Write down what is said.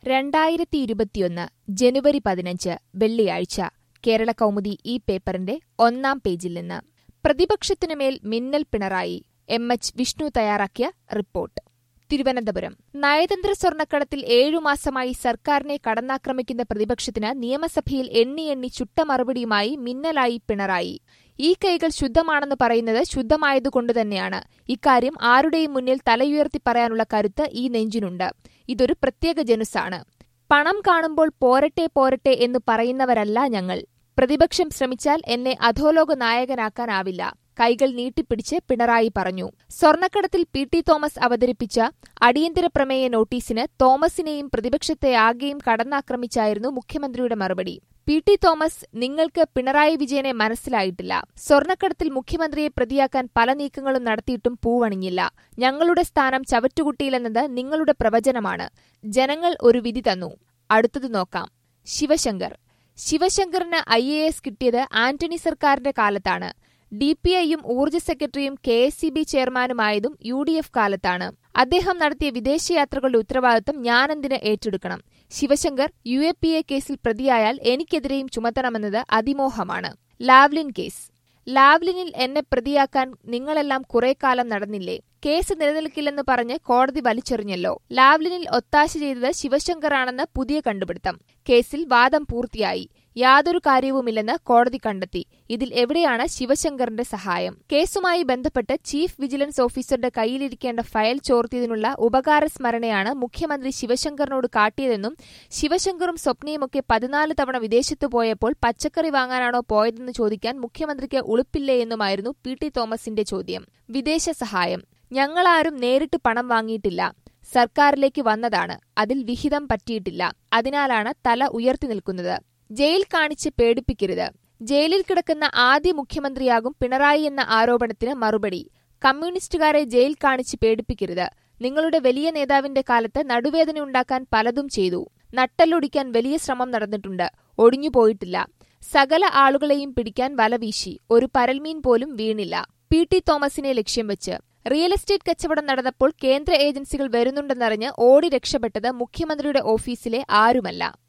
രണ്ടായിരത്തി ഇരുപത്തിയൊന്ന് ജനുവരി പതിനഞ്ച് വെള്ളിയാഴ്ച കേരള കൗമുദി ഈ പേപ്പറിന്റെ ഒന്നാം പേജിൽ നിന്ന് പ്രതിപക്ഷത്തിനുമേൽ മിന്നൽ പിണറായി എം എച്ച് വിഷ്ണു തയ്യാറാക്കിയ റിപ്പോർട്ട് തിരുവനന്തപുരം നയതന്ത്ര സ്വർണ്ണക്കടത്തിൽ ഏഴുമാസമായി സർക്കാരിനെ കടന്നാക്രമിക്കുന്ന പ്രതിപക്ഷത്തിന് നിയമസഭയിൽ എണ്ണി എണ്ണി ചുട്ട മറുപടിയുമായി മിന്നലായി പിണറായി ഈ കൈകൾ ശുദ്ധമാണെന്ന് പറയുന്നത് ശുദ്ധമായതുകൊണ്ട് തന്നെയാണ് ഇക്കാര്യം ആരുടെയും മുന്നിൽ തലയുയർത്തി പറയാനുള്ള കരുത്ത് ഈ നെഞ്ചിനുണ്ട് ഇതൊരു പ്രത്യേക ജനുസാണ് പണം കാണുമ്പോൾ പോരട്ടെ പോരട്ടെ എന്ന് പറയുന്നവരല്ല ഞങ്ങൾ പ്രതിപക്ഷം ശ്രമിച്ചാൽ എന്നെ അധോലോക നായകനാക്കാനാവില്ല കൈകൾ നീട്ടിപ്പിടിച്ച് പിണറായി പറഞ്ഞു സ്വർണ്ണക്കടത്തിൽ പി ടി തോമസ് അവതരിപ്പിച്ച അടിയന്തര പ്രമേയ നോട്ടീസിന് തോമസിനെയും പ്രതിപക്ഷത്തെ ആകെയും കടന്നാക്രമിച്ചായിരുന്നു മുഖ്യമന്ത്രിയുടെ മറുപടി പി ടി തോമസ് നിങ്ങൾക്ക് പിണറായി വിജയനെ മനസ്സിലായിട്ടില്ല സ്വർണ്ണക്കടത്തിൽ മുഖ്യമന്ത്രിയെ പ്രതിയാക്കാൻ പല നീക്കങ്ങളും നടത്തിയിട്ടും പൂവണിഞ്ഞില്ല ഞങ്ങളുടെ സ്ഥാനം ചവറ്റുകുട്ടിയിലെന്നത് നിങ്ങളുടെ പ്രവചനമാണ് ജനങ്ങൾ ഒരു വിധി തന്നു അടുത്തത് നോക്കാം ശിവശങ്കർ ശിവശങ്കറിന് ഐ എ എസ് കിട്ടിയത് ആന്റണി സർക്കാരിന്റെ കാലത്താണ് ഡി പി ഐയും ഊർജ്ജ സെക്രട്ടറിയും കെ എസ് സി ബി ചെയർമാനുമായതും യു ഡി എഫ് കാലത്താണ് അദ്ദേഹം നടത്തിയ വിദേശയാത്രകളുടെ ഉത്തരവാദിത്തം ഞാനെന്തിന് ഏറ്റെടുക്കണം Sivasankar U A P A കേസിൽ പ്രതിയായാൽ എനിക്കെതിരെയും ചുമത്തണമെന്നത് അതിമോഹമാണ് ലാവ്ലിൻ കേസ് ലാവ്ലിനിൽ എന്നെ പ്രതിയാക്കാൻ നിങ്ങളെല്ലാം കുറെ കാലം നടന്നില്ലേ കേസ് നിലനിൽക്കില്ലെന്ന് പറഞ്ഞ് കോടതി വലിച്ചെറിഞ്ഞല്ലോ ലാവ്ലിനിൽ ഒത്താശ ചെയ്തത് ശിവശങ്കറാണെന്ന് പുതിയ കണ്ടുപിടുത്തം കേസിൽ വാദം പൂർത്തിയായി യാതൊരു കാര്യവുമില്ലെന്ന് കോടതി കണ്ടെത്തി ഇതിൽ എവിടെയാണ് ശിവശങ്കറിന്റെ സഹായം കേസുമായി ബന്ധപ്പെട്ട് ചീഫ് വിജിലൻസ് ഓഫീസറുടെ കയ്യിലിരിക്കേണ്ട ഫയൽ ചോർത്തിയതിനുള്ള ഉപകാരസ്മരണയാണ് മുഖ്യമന്ത്രി ശിവശങ്കറിനോട് കാട്ടിയതെന്നും ശിവശങ്കറും സ്വപ്നയുമൊക്കെ പതിനാല് തവണ വിദേശത്തു പോയപ്പോൾ പച്ചക്കറി വാങ്ങാനാണോ പോയതെന്ന് ചോദിക്കാൻ മുഖ്യമന്ത്രിക്ക് ഉളുപ്പില്ലേ എന്നുമായിരുന്നു പി ടി തോമസിന്റെ ചോദ്യം വിദേശ സഹായം ഞങ്ങളാരും നേരിട്ട് പണം വാങ്ങിയിട്ടില്ല സർക്കാരിലേക്ക് വന്നതാണ് അതിൽ വിഹിതം പറ്റിയിട്ടില്ല അതിനാലാണ് തല ഉയർത്തി നിൽക്കുന്നത് ജയിൽ കാണിച്ച് പേടിപ്പിക്കരുത് ജയിലിൽ കിടക്കുന്ന ആദ്യ മുഖ്യമന്ത്രിയാകും പിണറായി എന്ന ആരോപണത്തിന് മറുപടി കമ്മ്യൂണിസ്റ്റുകാരെ ജയിൽ കാണിച്ച് പേടിപ്പിക്കരുത് നിങ്ങളുടെ വലിയ നേതാവിന്റെ കാലത്ത് നടുവേദന ഉണ്ടാക്കാൻ പലതും ചെയ്തു നട്ടല്ലൊടിക്കാൻ വലിയ ശ്രമം നടന്നിട്ടുണ്ട് ഒടിഞ്ഞുപോയിട്ടില്ല സകല ആളുകളെയും പിടിക്കാൻ വലവീശി ഒരു പരൽമീൻ പോലും വീണില്ല പി ടി തോമസിനെ ലക്ഷ്യം വെച്ച് റിയൽ എസ്റ്റേറ്റ് കച്ചവടം നടന്നപ്പോൾ കേന്ദ്ര ഏജൻസികൾ വരുന്നുണ്ടെന്നറിഞ്ഞ് ഓടി രക്ഷപ്പെട്ടത് മുഖ്യമന്ത്രിയുടെ ഓഫീസിലെ ആരുമല്ല